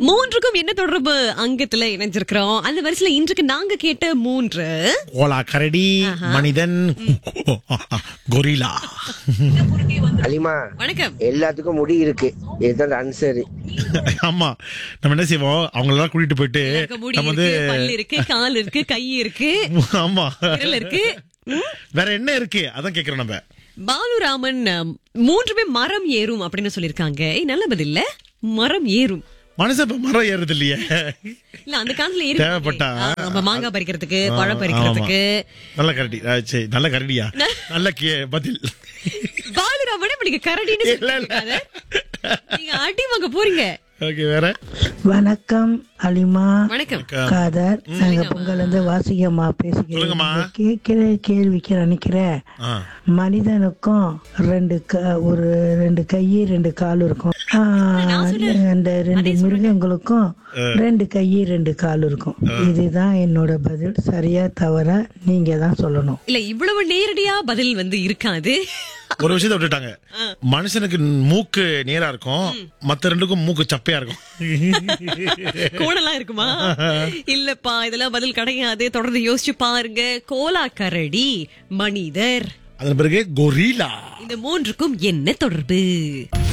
மூன்றுக்கும் என்ன தொடர்பு அங்கத்துல இணைஞ்சிருக்கிறோம் அந்த வரிசையில இன்றைக்கு நாங்க கேட்ட மூன்று ஓலா கரடி மனிதன் கொரிலா அலிமா வணக்கம் எல்லாத்துக்கும் முடி இருக்கு இதுதான் ஆன்சர் ஆமா நம்ம என்ன செய்வோம் அவங்க எல்லாம் கூட்டிட்டு போயிட்டு எனக்கு முடி நம்ம இருக்கு வந்து பல் இருக்கு கால் இருக்கு கை இருக்கு ஆமா விரல் இருக்கு ம்? வேற என்ன இருக்கு அதான் கேக்குறோம் நம்ம பாலுராமன் அஹ், மூன்றுமே மரம் ஏறும் அப்படின்னு சொல்லிருக்காங்க ஏய், நல்ல பதில்ல மரம் ஏறும் மனுஷன் இப்ப மரம் ஏறுது இல்லையே இல்ல அந்த காலத்துல ஏறி தேவைப்பட்டா. நம்ம மாங்காய் பறிக்கிறதுக்கு ஆ, பழம் பறிக்கிறதுக்கு நல்ல கரடி ஆ, சரி நல்ல கரடியா நல்ல கே பதில் பாலுராமனே இப்ப நீங்க கரடின்னு இல்ல, இல்ல. சொல்லிருக்காங்க. நீங்க அடி வாங்க போறீங்க ஓகே வேற வணக்கம் அலிமா வணக்கம் காதர் நாங்க பொங்கல் இருந்து வாசிகம்மா பேசுகிறேன் சொல்லுங்கம்மா. நீங்க கேட்கிற கேள்விக்கு நினைக்கிறேன் ஆ. மனிதனுக்கும் ரெண்டு க- ஒரு ரெண்டு கை ரெண்டு கால் இருக்கும் ஆ, அந்த ரெண்டு மிருகங்களுக்கும் ரெண்டு கை ரெண்டு கால் இருக்கும் இதுதான் என்னோட பதில் சரியா தவறா நீங்க தான் சொல்லணும் இல்ல இவ்வளவு நேரடியா பதில் வந்து இருக்காது ஒரு விஷயத்த விட்டுட்டாங்க மனுஷனுக்கு மூக்கு நேரா இருக்கும் மத்த ரெண்டுக்கும் மூக்கு சப்பையா இருக்கும் கோணலா இருக்குமா இல்லப்பா இதெல்லாம் பதில் கிடையாது தொடர்ந்து யோசிச்சு பாருங்க கோலா கரடி மனிதர் அதன் பிறகு கொரிலா இந்த மூன்றுக்கும் என்ன தொடர்பு